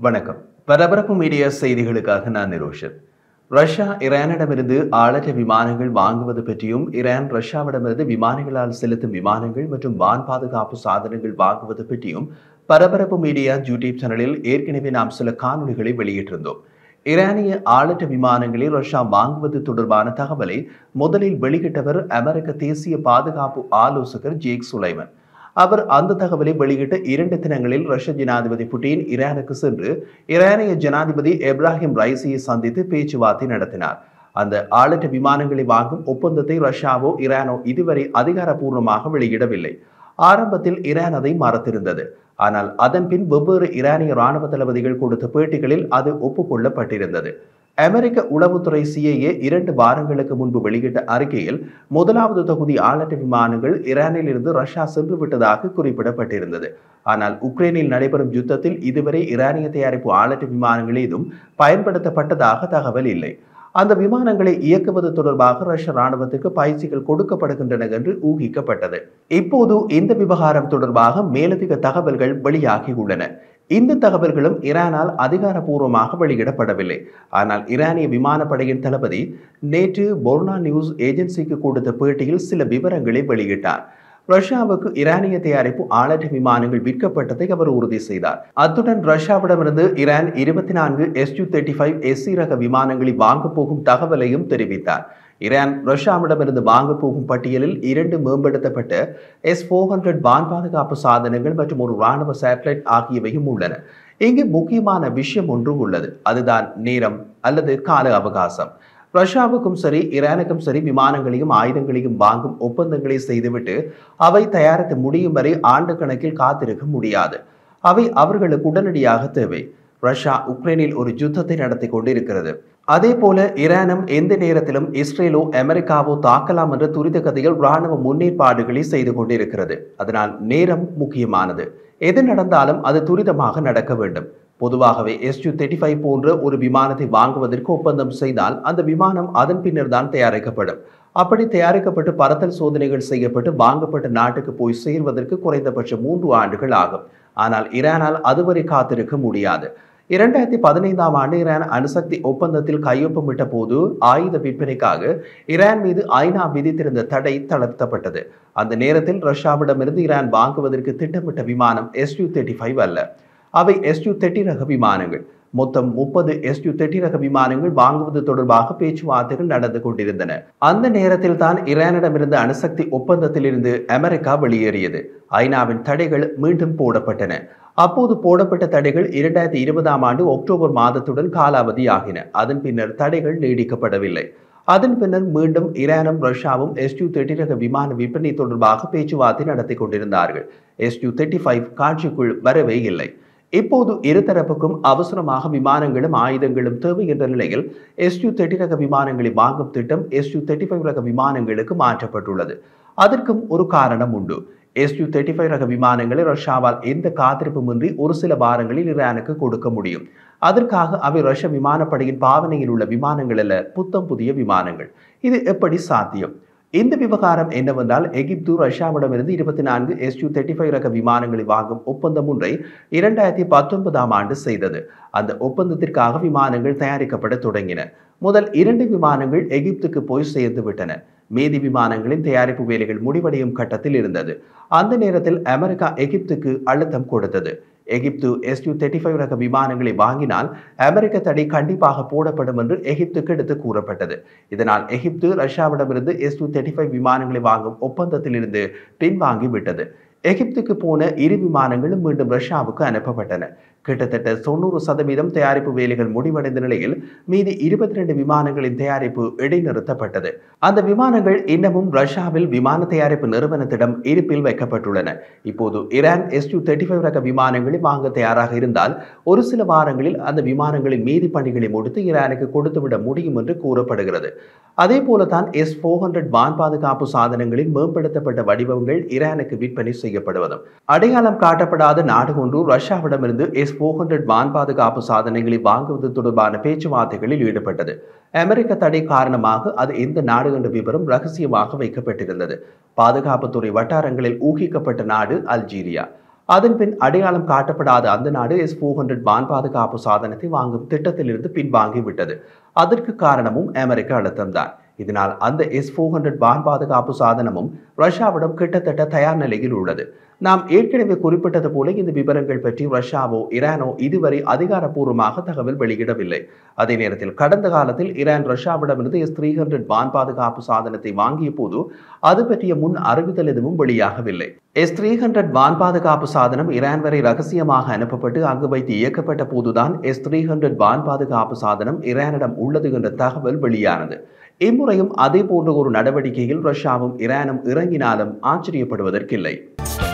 வணக்கம் பரபரப்பு மீடியா செய்திகளுக்காக நான் நிரோஷன் ரஷ்யா ஈரானிடமிருந்து ஆளற்ற விமானங்கள் வாங்குவது பற்றியும் ஈரான் ரஷ்யாவிடமிருந்து விமானிகளால் செலுத்தும் விமானங்கள் மற்றும் வான் பாதுகாப்பு சாதனங்கள் வாங்குவது பற்றியும் பரபரப்பு மீடியா யூடியூப் சேனலில் ஏற்கனவே நாம் சில காணொளிகளை வெளியிட்டிருந்தோம் ஈரானிய ஆளற்ற விமானங்களை ரஷ்யா வாங்குவது தொடர்பான தகவலை முதலில் வெளியிட்டவர் அமெரிக்க தேசிய பாதுகாப்பு ஆலோசகர் ஜேக் சுலைமன் அவர் அந்த தகவலை வெளியிட்ட இரண்டு தினங்களில் ரஷ்ய ஜனாதிபதி புட்டின் ஈரானுக்கு சென்று ஈரானிய ஜனாதிபதி எப்ராஹிம் ரைசியை சந்தித்து பேச்சுவார்த்தை நடத்தினார் அந்த ஆளற்ற விமானங்களை வாங்கும் ஒப்பந்தத்தை ரஷ்யாவோ ஈரானோ இதுவரை அதிகாரப்பூர்வமாக வெளியிடவில்லை ஆரம்பத்தில் ஈரான் அதை மறத்திருந்தது ஆனால் அதன் பின் வெவ்வேறு ஈரானிய ராணுவ தளபதிகள் கொடுத்த பேட்டிகளில் அது ஒப்புக்கொள்ளப்பட்டிருந்தது அமெரிக்க உளவுத்துறை சிஐஏ இரண்டு வாரங்களுக்கு முன்பு வெளியிட்ட அறிக்கையில் முதலாவது தொகுதி ஆளற்ற விமானங்கள் ஈரானில் இருந்து ரஷ்யா சென்று விட்டதாக குறிப்பிடப்பட்டிருந்தது ஆனால் உக்ரைனில் நடைபெறும் யுத்தத்தில் இதுவரை ஈரானிய தயாரிப்பு ஆளற்ற விமானங்கள் ஏதும் பயன்படுத்தப்பட்டதாக தகவல் இல்லை அந்த விமானங்களை இயக்குவது தொடர்பாக ரஷ்ய ராணுவத்துக்கு பயிற்சிகள் கொடுக்கப்படுகின்றன என்று ஊகிக்கப்பட்டது இப்போது இந்த விவகாரம் தொடர்பாக மேலதிக தகவல்கள் வெளியாகியுள்ளன இந்த தகவல்களும் ஈரானால் அதிகாரப்பூர்வமாக வெளியிடப்படவில்லை ஆனால் ஈரானிய விமானப்படையின் தளபதி நேற்று பொர்னா நியூஸ் ஏஜென்சிக்கு கொடுத்த பேட்டியில் சில விவரங்களை வெளியிட்டார் ரஷ்யாவுக்கு ஈரானிய தயாரிப்பு ஆளற்ற விமானங்கள் விற்கப்பட்டதை அவர் உறுதி செய்தார் அத்துடன் ரஷ்யாவிடமிருந்து ஈரான் இருபத்தி நான்கு எஸ்யூ தேர்ட்டி ஃபைவ் எஸ்சி ரக விமானங்களை வாங்க போகும் தகவலையும் தெரிவித்தார் ஈரான் ரஷ்யாவிடமிருந்து வாங்க போகும் பட்டியலில் இரண்டு மேம்படுத்தப்பட்ட எஸ் ஃபோர் ஹண்ட்ரட் வான் பாதுகாப்பு சாதனங்கள் மற்றும் ஒரு ராணுவ சேட்டலைட் ஆகியவையும் உள்ளன இங்கு முக்கியமான விஷயம் ஒன்று உள்ளது அதுதான் நேரம் அல்லது கால அவகாசம் ரஷ்யாவுக்கும் சரி ஈரானுக்கும் சரி விமானங்களையும் ஆயுதங்களையும் வாங்கும் ஒப்பந்தங்களை செய்துவிட்டு அவை தயாரித்து முடியும் வரை ஆண்டு கணக்கில் காத்திருக்க முடியாது அவை அவர்களுக்கு உடனடியாக தேவை ரஷ்யா உக்ரைனில் ஒரு யுத்தத்தை நடத்தி கொண்டிருக்கிறது அதே போல ஈரானும் எந்த நேரத்திலும் இஸ்ரேலோ அமெரிக்காவோ தாக்கலாம் என்ற துரித கதையில் ராணுவ முன்னேற்பாடுகளை செய்து கொண்டிருக்கிறது அதனால் நேரம் முக்கியமானது எது நடந்தாலும் அது துரிதமாக நடக்க வேண்டும் பொதுவாகவே எஸ்யூ தேர்ட்டி ஃபைவ் போன்ற ஒரு விமானத்தை வாங்குவதற்கு ஒப்பந்தம் செய்தால் அந்த விமானம் அதன் பின்னர் தான் தயாரிக்கப்படும் அப்படி தயாரிக்கப்பட்டு பறத்தல் சோதனைகள் செய்யப்பட்டு வாங்கப்பட்ட நாட்டுக்கு போய் சேர்வதற்கு குறைந்தபட்சம் மூன்று ஆண்டுகள் ஆகும் ஆனால் ஈரானால் அதுவரை காத்திருக்க முடியாது இரண்டாயிரத்தி பதினைந்தாம் ஆண்டு ஈரான் அணுசக்தி ஒப்பந்தத்தில் கையொப்பமிட்ட போது ஆயுத விற்பனைக்காக ஈரான் மீது ஐநா விதித்திருந்த தடை தளர்த்தப்பட்டது அந்த நேரத்தில் ரஷ்யாவிடமிருந்து ஈரான் வாங்குவதற்கு திட்டமிட்ட விமானம் எஸ்யூ தேர்ட்டி ஃபைவ் அல்ல அவை எஸ்யூ தேர்ட்டி ரக விமானங்கள் மொத்தம் முப்பது எஸ்யூ தேர்ட்டி ரக விமானங்கள் வாங்குவது தொடர்பாக பேச்சுவார்த்தைகள் நடந்து கொண்டிருந்தன அந்த நேரத்தில் தான் ஈரானிடமிருந்து அணுசக்தி ஒப்பந்தத்திலிருந்து அமெரிக்கா வெளியேறியது ஐநாவின் தடைகள் மீண்டும் போடப்பட்டன அப்போது போடப்பட்ட தடைகள் இரண்டாயிரத்தி இருபதாம் ஆண்டு அக்டோபர் மாதத்துடன் காலாவதியாகின அதன் பின்னர் தடைகள் நீடிக்கப்படவில்லை அதன் பின்னர் மீண்டும் ஈரானும் ரஷ்யாவும் எஸ்யூ தேர்ட்டி ரக விமான விற்பனை தொடர்பாக பேச்சுவார்த்தை நடத்தி கொண்டிருந்தார்கள் எஸ்யூ தேர்ட்டி ஃபைவ் காட்சிக்குள் வரவே இல்லை இப்போது இருதரப்புக்கும் அவசரமாக விமானங்களும் ஆயுதங்களும் தேவை என்ற நிலையில் எஸ்யூ தேர்ட்டி ரக விமானங்களை வாங்கும் திட்டம் எஸ்யூ தேர்ட்டி ஃபைவ் ரக விமானங்களுக்கு மாற்றப்பட்டுள்ளது அதற்கும் ஒரு காரணம் உண்டு எஸ்யூ தேர்ட்டி ஃபைவ் ரக விமானங்களை ரஷ்யாவால் எந்த காத்திருப்புமின்றி ஒரு சில வாரங்களில் ஈரானுக்கு கொடுக்க முடியும் அதற்காக அவை ரஷ்ய விமானப்படையின் பாவனையில் உள்ள விமானங்கள் அல்ல புத்தம் புதிய விமானங்கள் இது எப்படி சாத்தியம் இந்த விவகாரம் என்னவென்றால் எகிப்து ரஷ்யாவிடமிருந்து இருபத்தி நான்கு எஸ்யூ தேர்ட்டி ஃபைவ் ரக விமானங்களை வாங்கும் ஒப்பந்தம் ஒன்றை இரண்டாயிரத்தி பத்தொன்பதாம் ஆண்டு செய்தது அந்த ஒப்பந்தத்திற்காக விமானங்கள் தயாரிக்கப்பட தொடங்கின முதல் இரண்டு விமானங்கள் எகிப்துக்கு போய் சேர்ந்து விட்டன மீதி விமானங்களின் தயாரிப்பு வேலைகள் முடிவடையும் கட்டத்தில் இருந்தது அந்த நேரத்தில் அமெரிக்கா எகிப்துக்கு அழுத்தம் கொடுத்தது எகிப்து எஸ்யூ தேர்ட்டி ஃபைவ் ரக விமானங்களை வாங்கினால் அமெரிக்க தடை கண்டிப்பாக போடப்படும் என்று எகிப்துக்கு எடுத்து கூறப்பட்டது இதனால் எகிப்து ரஷ்யாவிடமிருந்து எஸ்யூ தேர்ட்டி ஃபைவ் விமானங்களை வாங்கும் ஒப்பந்தத்திலிருந்து பின்வாங்கி விட்டது எகிப்துக்கு போன இரு விமானங்களும் மீண்டும் ரஷ்யாவுக்கு அனுப்பப்பட்டன கிட்டத்தட்ட தொண்ணூறு சதவீதம் தயாரிப்பு வேலைகள் முடிவடைந்த நிலையில் மீதி இருபத்தி ரெண்டு விமானங்களின் தயாரிப்பு இடைநிறுத்தப்பட்டது அந்த விமானங்கள் இன்னமும் ரஷ்யாவில் விமான தயாரிப்பு நிறுவனத்திடம் இருப்பில் வைக்கப்பட்டுள்ளன இப்போது ஈரான் எஸ்யூ தேர்ட்டி ஃபைவ் ரக விமானங்களை வாங்க தயாராக இருந்தால் ஒரு சில வாரங்களில் அந்த விமானங்களின் மீதி பணிகளை முடித்து ஈரானுக்கு கொடுத்துவிட முடியும் என்று கூறப்படுகிறது அதே போலதான் எஸ் ஃபோர் ஹண்ட்ரட் வான் பாதுகாப்பு சாதனங்களின் மேம்படுத்தப்பட்ட வடிவங்கள் ஈரானுக்கு விற்பனை செய்யப்படுவதும் அடையாளம் காட்டப்படாத நாடு ஒன்று ரஷ்யாவிடமிருந்து எஸ் ஃபோர் ஹண்ட்ரட் வான் பாதுகாப்பு சாதனங்களை வாங்குவது தொடர்பான பேச்சுவார்த்தைகளில் ஈடுபட்டது அமெரிக்க தடை காரணமாக அது எந்த நாடு என்ற விவரம் ரகசியமாக வைக்கப்பட்டிருந்தது பாதுகாப்புத்துறை வட்டாரங்களில் ஊகிக்கப்பட்ட நாடு அல்ஜீரியா அதன் பின் அடையாளம் காட்டப்படாத அந்த நாடு எஸ் ஃபோர் ஹண்ட்ரட் வான் பாதுகாப்பு சாதனத்தை வாங்கும் திட்டத்திலிருந்து பின்வாங்கிவிட்டது அதற்கு காரணமும் அமெரிக்க அழுத்தம்தான் இதனால் அந்த எஸ் ஃபோர் ஹண்ட்ரட் வான் பாதுகாப்பு சாதனமும் ரஷ்யாவிடம் கிட்டத்தட்ட தயார் நிலையில் உள்ளது நாம் ஏற்கனவே குறிப்பிட்டது போல இந்த விவரங்கள் பற்றி ரஷ்யாவோ ஈரானோ இதுவரை அதிகாரப்பூர்வமாக தகவல் வெளியிடவில்லை அதே நேரத்தில் கடந்த காலத்தில் ஈரான் ரஷ்யாவிடமிருந்து எஸ் த்ரீ ஹண்ட்ரட் வான் பாதுகாப்பு சாதனத்தை வாங்கிய போது அது பற்றிய முன் அறிவித்தல் எதுவும் வெளியாகவில்லை எஸ் த்ரீ ஹண்ட்ரட் வான் பாதுகாப்பு சாதனம் ஈரான் வரை ரகசியமாக அனுப்பப்பட்டு அங்கு வைத்து இயக்கப்பட்ட போதுதான் எஸ் த்ரீ ஹண்ட்ரட் வான் பாதுகாப்பு சாதனம் ஈரானிடம் உள்ளது என்ற தகவல் வெளியானது இம்முறையும் அதே போன்ற ஒரு நடவடிக்கையில் ரஷ்யாவும் ஈரானும் இறங்கினாலும் ஆச்சரியப்படுவதற்கில்லை